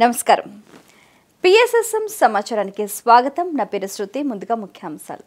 నమస్కారం పిఎస్ఎస్ఎం సమాచారానికి స్వాగతం నా పేరు శృతి ముందుగా ముఖ్యాంశాలు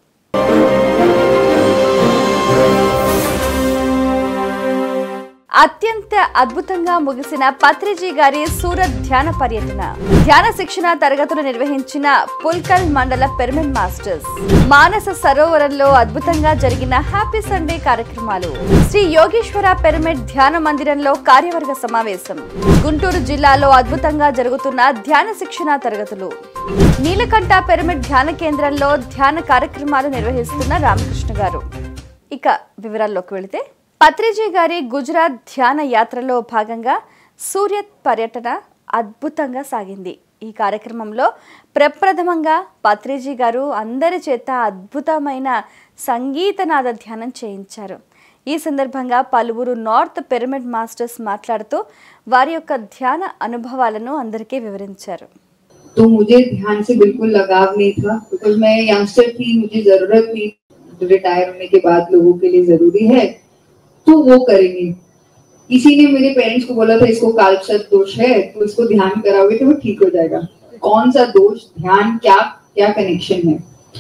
అత్యంత అద్భుతంగా ముగిసిన పత్రిజీ గారి సూరత్ ధ్యాన పర్యటన ధ్యాన శిక్షణ తరగతులు నిర్వహించిన పుల్కల్ మండల పిరమిడ్ మాస్టర్స్ మానస సరోవరంలో అద్భుతంగా జరిగిన హ్యాపీ సండే కార్యక్రమాలు శ్రీ యోగేశ్వర పిరమిడ్ ధ్యాన మందిరంలో కార్యవర్గ సమావేశం గుంటూరు జిల్లాలో అద్భుతంగా జరుగుతున్న ధ్యాన శిక్షణ తరగతులు నీలకంఠ పిరమిడ్ ధ్యాన కేంద్రంలో ధ్యాన కార్యక్రమాలు నిర్వహిస్తున్న రామకృష్ణ గారు ఇక వివరాల్లోకి వెళితే పత్రిజీ గారి గుజరాత్ ధ్యాన యాత్రలో భాగంగా సూర్యత్ పర్యటన అద్భుతంగా సాగింది ఈ కార్యక్రమంలో ప్రప్రథమంగా పత్రిజీ గారు అందరి చేత అద్భుతమైన సంగీతనాద ధ్యానం చేయించారు ఈ సందర్భంగా పలువురు నార్త్ పిరమిడ్ మాస్టర్స్ మాట్లాడుతూ వారి యొక్క ధ్యాన అనుభవాలను అందరికీ వివరించారు तो मुझे ध्यान से बिल्कुल लगाव नहीं था बिकॉज मैं यंगस्टर थी मुझे जरूरत थी रिटायर होने के बाद लोगों के लिए जरूरी है तो वो करेंगे किसी ने मेरे पेरेंट्स को बोला था इसको कालसर्प दोष है तो इसको ध्यान कराओगे तो वो ठीक हो जाएगा कौन सा दोष ध्यान क्या क्या कनेक्शन है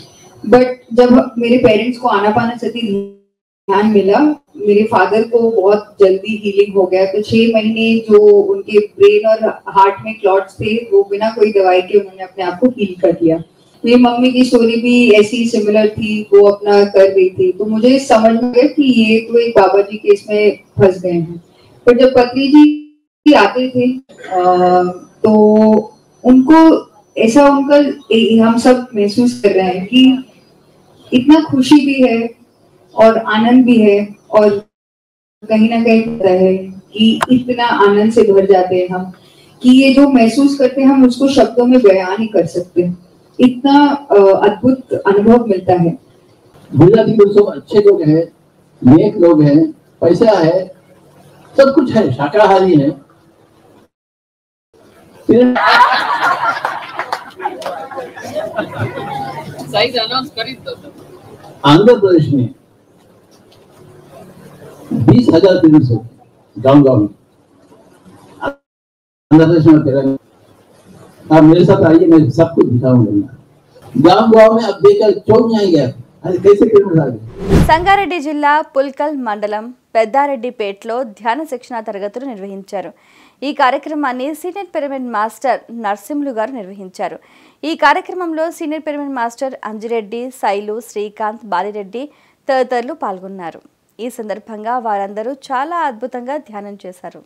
बट जब मेरे पेरेंट्स को आना पाना सती ध्यान मिला मेरे फादर को बहुत जल्दी हीलिंग हो गया तो छह महीने जो उनके ब्रेन और हार्ट में क्लॉट्स थे वो बिना कोई दवाई के उन्होंने अपने आप को हील कर दिया मेरी मम्मी की स्टोरी भी ऐसी सिमिलर थी वो अपना कर रही थी तो मुझे समझ में गया कि ये तो एक बाबा जी के इसमें फंस गए हैं पर जब पत्नी जी आते थे अ, तो उनको ऐसा उनका ए- हम सब महसूस कर रहे हैं कि इतना खुशी भी है और आनंद भी है और कहीं ना कहीं होता है कि इतना आनंद से भर जाते हैं हम कि ये जो महसूस करते हैं हम उसको शब्दों में बयान नहीं कर सकते इतना अ, अद्भुत अनुभव मिलता है गुजराती लोग सब अच्छे लोग हैं नेक लोग हैं पैसा है सब कुछ है शाकाहारी है फिर साइज अनाउंस करीत दो आंध्र प्रदेश में बीस हजार पीरियड्स हो गांव गांव में आंध्र प्रदेश में तेलंगाना आप मेरे साथ आइए मैं सब कुछ दिखाऊंगा गांव गांव में अब देखकर क्यों नहीं गया अरे कैसे पीरियड्स आ गए సంగారెడ్డి జిల్లా పుల్కల్ మండలం పెద్దారెడ్డిపేటలో ధ్యాన శిక్షణ తరగతులు నిర్వహించారు ఈ కార్యక్రమాన్ని సీనియర్ పిరమిడ్ మాస్టర్ నరసింహులు గారు నిర్వహించారు ఈ కార్యక్రమంలో senior pyramid master Anjireddy Sailu Srikanth Balireddy తదితరులు పాల్గొన్నారు ఈ సందర్భంగా వారందరూ చాలా అద్భుతంగా ధ్యానం చేశారు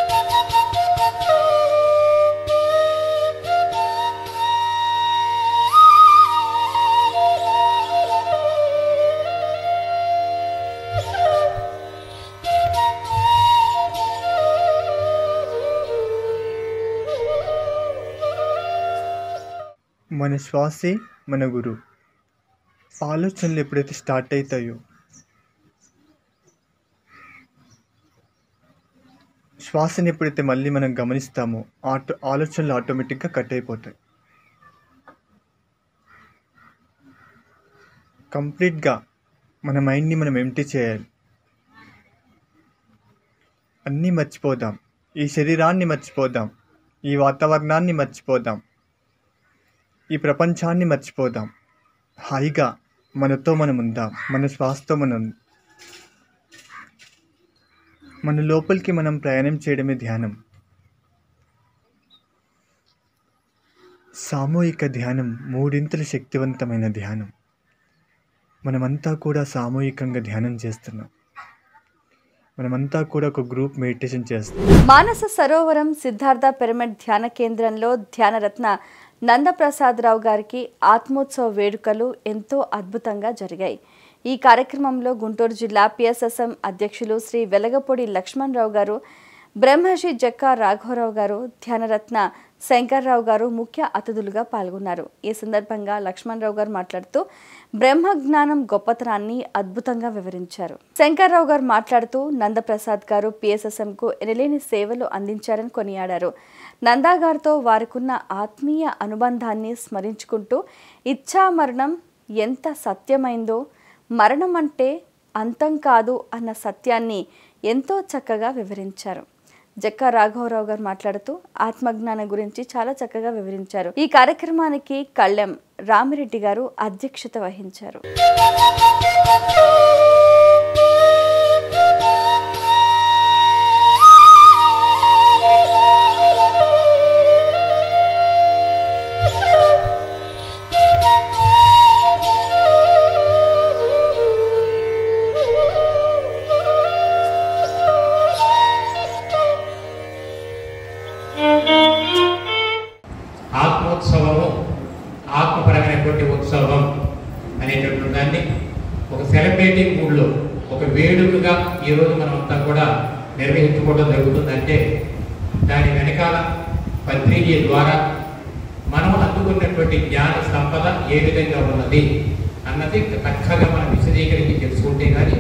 మన శ్వాసే మన గురు ఆలోచనలు ఎప్పుడైతే స్టార్ట్ అవుతాయో శ్వాసని ఎప్పుడైతే మళ్ళీ మనం గమనిస్తామో ఆటో ఆలోచనలు ఆటోమేటిక్గా కట్ అయిపోతాయి కంప్లీట్గా మన మైండ్ని మనం ఎంటీ చేయాలి అన్నీ మర్చిపోదాం ఈ శరీరాన్ని మర్చిపోదాం ఈ వాతావరణాన్ని మర్చిపోదాం ఈ ప్రపంచాన్ని మర్చిపోదాం హాయిగా మనతో మనం ఉందాం మన శ్వాసతో మనం మన లోపలికి మనం ప్రయాణం చేయడమే ధ్యానం సామూహిక ధ్యానం మూడింతలు శక్తివంతమైన ధ్యానం మనమంతా కూడా సామూహికంగా ధ్యానం చేస్తున్నాం మనమంతా కూడా ఒక గ్రూప్ మెడిటేషన్ చేస్తున్నాం మానస సరోవరం సిద్ధార్థ పిరమిడ్ ధ్యాన కేంద్రంలో ధ్యానరత్న నందప్రసాదరావు గారికి ఆత్మోత్సవ వేడుకలు ఎంతో అద్భుతంగా జరిగాయి ఈ కార్యక్రమంలో గుంటూరు జిల్లా పిఎస్ఎస్ఎం అధ్యక్షులు శ్రీ వెలగపూడి లక్ష్మణరావు గారు బ్రహ్మర్షి జక్కా రాఘవరావు గారు ధ్యానరత్న శంకర్రావు గారు ముఖ్య అతిథులుగా పాల్గొన్నారు ఈ సందర్భంగా లక్ష్మణరావు గారు మాట్లాడుతూ బ్రహ్మ జ్ఞానం గొప్పతనాన్ని అద్భుతంగా వివరించారు శంకర్రావు గారు మాట్లాడుతూ నందప్రసాద్ గారు పిఎస్ఎస్ఎంకు ఎనలేని సేవలు అందించారని కొనియాడారు నందా గారితో వారికున్న ఆత్మీయ అనుబంధాన్ని స్మరించుకుంటూ ఇచ్ఛా మరణం ఎంత సత్యమైందో మరణం అంటే అంతం కాదు అన్న సత్యాన్ని ఎంతో చక్కగా వివరించారు జక్కా రాఘవరావు గారు మాట్లాడుతూ ఆత్మజ్ఞానం గురించి చాలా చక్కగా వివరించారు ఈ కార్యక్రమానికి కళ్ళెం రామిరెడ్డి గారు అధ్యక్షత వహించారు ఆత్మోత్సవము ఆత్మపరమైనటువంటి ఉత్సవం అనేటటువంటి దాన్ని ఒక సెలబ్రేటింగ్ మూడ్లో ఒక వేడుకగా ఈరోజు మనం అంతా కూడా నిర్వహించుకోవడం జరుగుతుందంటే దాని వెనకాల పత్రిక ద్వారా మనం అందుకున్నటువంటి జ్ఞాన సంపద ఏ విధంగా ఉన్నది అన్నది చక్కగా మనం విశదీకరించి తెలుసుకుంటే కానీ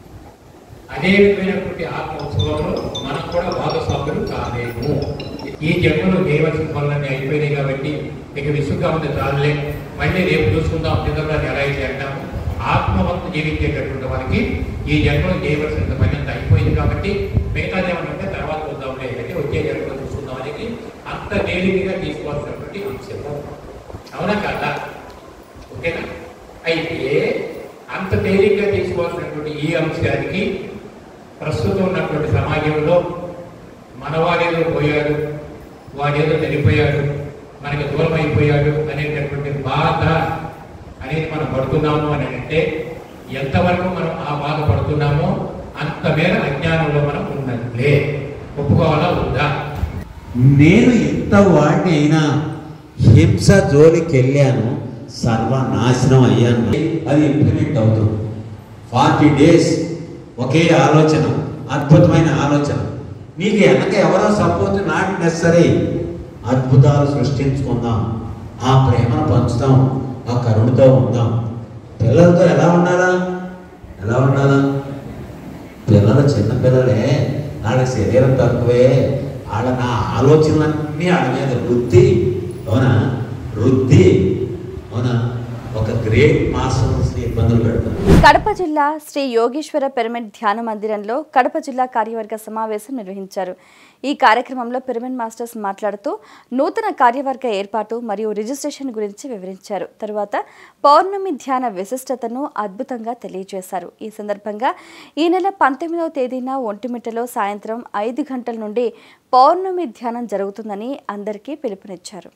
అదే విధమైనటువంటి ఆత్మోత్సవంలో మనం కూడా భాగస్వాములు కాలేము ఈ జన్మలో చేయవలసిన పనులన్నీ అయిపోయినాయి కాబట్టి ఇక విసుగ్గా ఉంది చాలులే మళ్ళీ రేపు చూసుకుందాం నిద్రలో ఎలా అయితే అంటాము ఆత్మవంతు జీవించేటటువంటి వారికి ఈ జన్మలో చేయవలసిన పని అంతా అయిపోయింది కాబట్టి మిగతాది ఏమన్నా ఉంటే తర్వాత చూద్దాంలే అంటే వచ్చే జన్మలో చూసుకుందాం అనేది అంత తేలికగా తీసుకోవాల్సినటువంటి అంశము అవునా కాదా ఓకేనా అయితే అంత తేలిగ్గా తీసుకోవాల్సినటువంటి ఈ అంశానికి ప్రస్తుతం ఉన్నటువంటి సమాజంలో మనవాడేదో పోయాడు వాడేదో చనిపోయాడు మనకి దూరం అయిపోయాడు అనేటటువంటి బాధ అనేది మనం పడుతున్నాము అని అంటే ఎంతవరకు మనం ఆ బాధ పడుతున్నామో అంత మేర అజ్ఞానంలో మనం ఉన్నట్లే ఒప్పుకోవాలా ఉందా నేను ఎంత వాడిని అయినా హింస జోలికి వెళ్ళాను సర్వనాశనం అయ్యాను అది ఇంప్లిమెంట్ అవుతుంది ఫార్టీ డేస్ ఒకే ఆలోచన అద్భుతమైన ఆలోచన నీకు వెనక ఎవరో సపోర్ట్ నాట్ నెసరీ అద్భుతాలు సృష్టించుకుందాం ఆ ప్రేమను పంచుదాం ఆ కరుణతో ఉందాం పిల్లలతో ఎలా ఉండాలా ఎలా ఉండాలా పిల్లలు చిన్న పిల్లలే వాళ్ళ శరీరం తక్కువే వాళ్ళ నా ఆలోచనలన్నీ వాళ్ళ మీద వృద్ధి అవునా వృద్ధి అవునా ఒక గ్రేట్ మాస్టర్స్ని ఇబ్బందులు పెడతాను కడప జిల్లా శ్రీ యోగేశ్వర పిరమిడ్ ధ్యాన మందిరంలో కడప జిల్లా కార్యవర్గ సమావేశం నిర్వహించారు ఈ కార్యక్రమంలో పిరమిడ్ మాస్టర్స్ మాట్లాడుతూ నూతన కార్యవర్గ ఏర్పాటు మరియు రిజిస్ట్రేషన్ గురించి వివరించారు తరువాత పౌర్ణమి ధ్యాన విశిష్టతను అద్భుతంగా తెలియజేశారు ఈ సందర్భంగా ఈ నెల పంతొమ్మిదవ తేదీన ఒంటిమిట్టలో సాయంత్రం ఐదు గంటల నుండి పౌర్ణమి ధ్యానం జరుగుతుందని అందరికీ పిలుపునిచ్చారు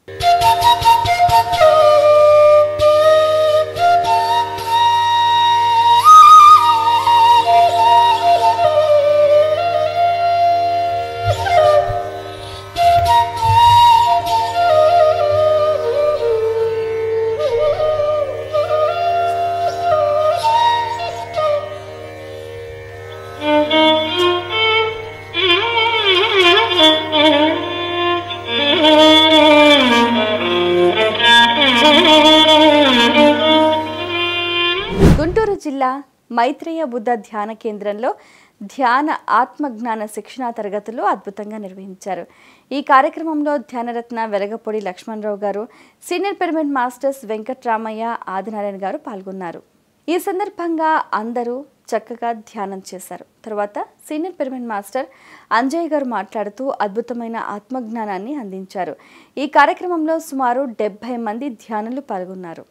గుంటూరు జిల్లా మైత్రేయ బుద్ధ ధ్యాన కేంద్రంలో ధ్యాన ఆత్మజ్ఞాన శిక్షణా తరగతులు అద్భుతంగా నిర్వహించారు ఈ కార్యక్రమంలో ధ్యానరత్న వెలగపొడి లక్ష్మణరావు గారు senior pyramid masters Venkatramaiah Adinarayana గారు పాల్గొన్నారు ఈ సందర్భంగా అందరూ చక్కగా ధ్యానం చేశారు తర్వాత సీనియర్ పిరమిడ్ మాస్టర్ అంజయ్ గారు మాట్లాడుతూ అద్భుతమైన ఆత్మజ్ఞానాన్ని అందించారు ఈ కార్యక్రమంలో సుమారు డెబ్బై మంది ధ్యానులు పాల్గొన్నారు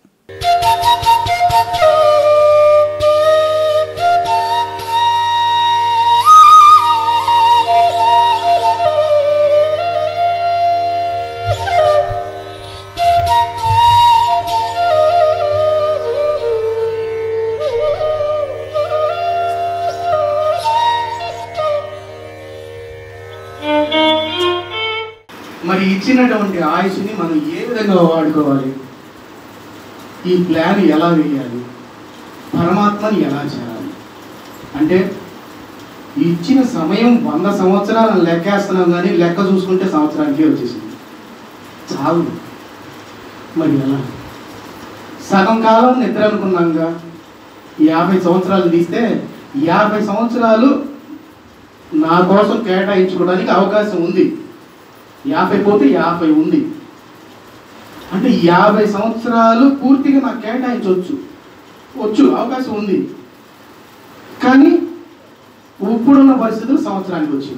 మరి ఇచ్చినటువంటి ఆయుష్ని మనం ఏ విధంగా వాడుకోవాలి ఈ ప్లాన్ ఎలా వేయాలి పరమాత్మని ఎలా చేయాలి అంటే ఇచ్చిన సమయం వంద సంవత్సరాలు లెక్కేస్తున్నాం కానీ లెక్క చూసుకుంటే సంవత్సరానికే వచ్చేసింది చాలు మరి ఎలా సగం కాలం నిద్ర అనుకున్నాంగా యాభై సంవత్సరాలు తీస్తే యాభై సంవత్సరాలు నా కోసం కేటాయించుకోవడానికి అవకాశం ఉంది యాభై పోతే యాభై ఉంది అంటే యాభై సంవత్సరాలు పూర్తిగా నాకు కేటాయించవచ్చు వచ్చు అవకాశం ఉంది కానీ ఇప్పుడున్న పరిస్థితులు సంవత్సరానికి వచ్చింది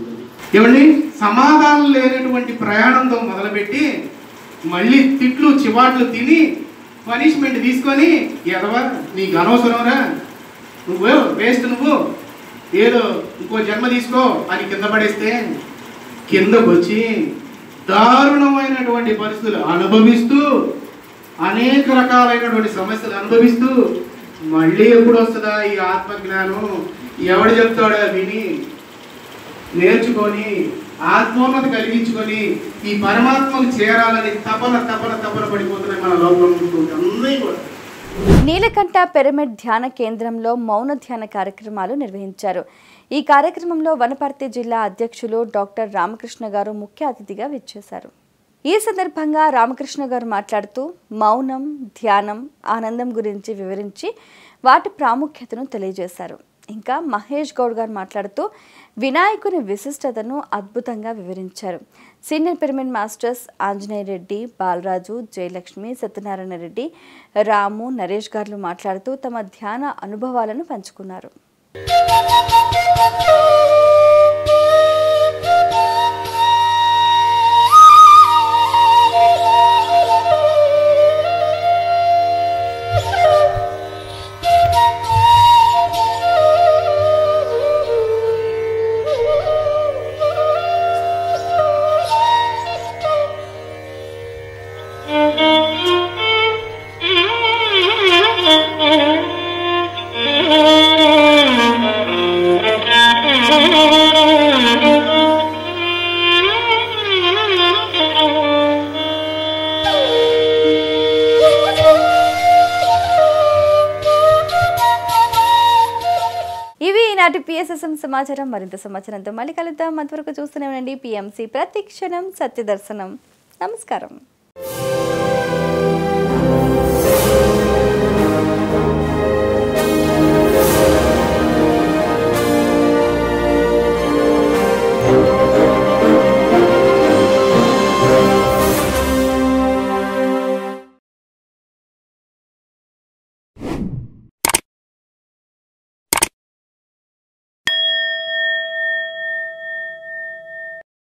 ఏమండి సమాధానం లేనటువంటి ప్రయాణంతో మొదలుపెట్టి మళ్ళీ తిట్లు చివాట్లు తిని పనిష్మెంట్ తీసుకొని ఎదవా నీకు అనవసరంరా నువ్వు వేస్ట్ నువ్వు ఏదో ఇంకో జన్మ తీసుకో అని కింద పడేస్తే కిందకు వచ్చి దారుణమైనటువంటి పరిస్థితులు అనుభవిస్తూ అనేక రకాలైనటువంటి సమస్యలు అనుభవిస్తూ మళ్ళీ ఎప్పుడు వస్తుందా ఈ ఆత్మజ్ఞానం ఎవడు చెప్తాడా విని నేర్చుకొని ఆత్మోన్నతి కలిగించుకొని ఈ పరమాత్మకు చేరాలని తపన తపన తపన పడిపోతున్నాయి మన లోపల ఉంటుంటే అందరూ కూడా నీలకంఠ పిరమిడ్ ధ్యాన కేంద్రంలో మౌన ధ్యాన కార్యక్రమాలు నిర్వహించారు ఈ కార్యక్రమంలో వనపర్తి జిల్లా అధ్యక్షులు డాక్టర్ రామకృష్ణ గారు ముఖ్య అతిథిగా విచ్చేశారు ఈ సందర్భంగా రామకృష్ణ గారు మాట్లాడుతూ మౌనం ధ్యానం ఆనందం గురించి వివరించి వాటి ప్రాముఖ్యతను తెలియజేశారు ఇంకా మహేష్ గౌడ్ గారు మాట్లాడుతూ వినాయకుని విశిష్టతను అద్భుతంగా వివరించారు senior pyramid masters Anjaneya Reddy Balaraju Jayalakshmi Satyanarayana Reddy Ramu Naresh గారు మాట్లాడుతూ తమ ధ్యాన అనుభవాలను పంచుకున్నారు ఇవి ఈనాటి పిఎస్ఎస్ఎం సమాచారం మరింత సమాచారంతో మళ్ళీ కలుద్దాం అంతవరకు చూస్తూనే ఉండండి పిఎంసి ప్రతి క్షణం సత్యదర్శనం నమస్కారం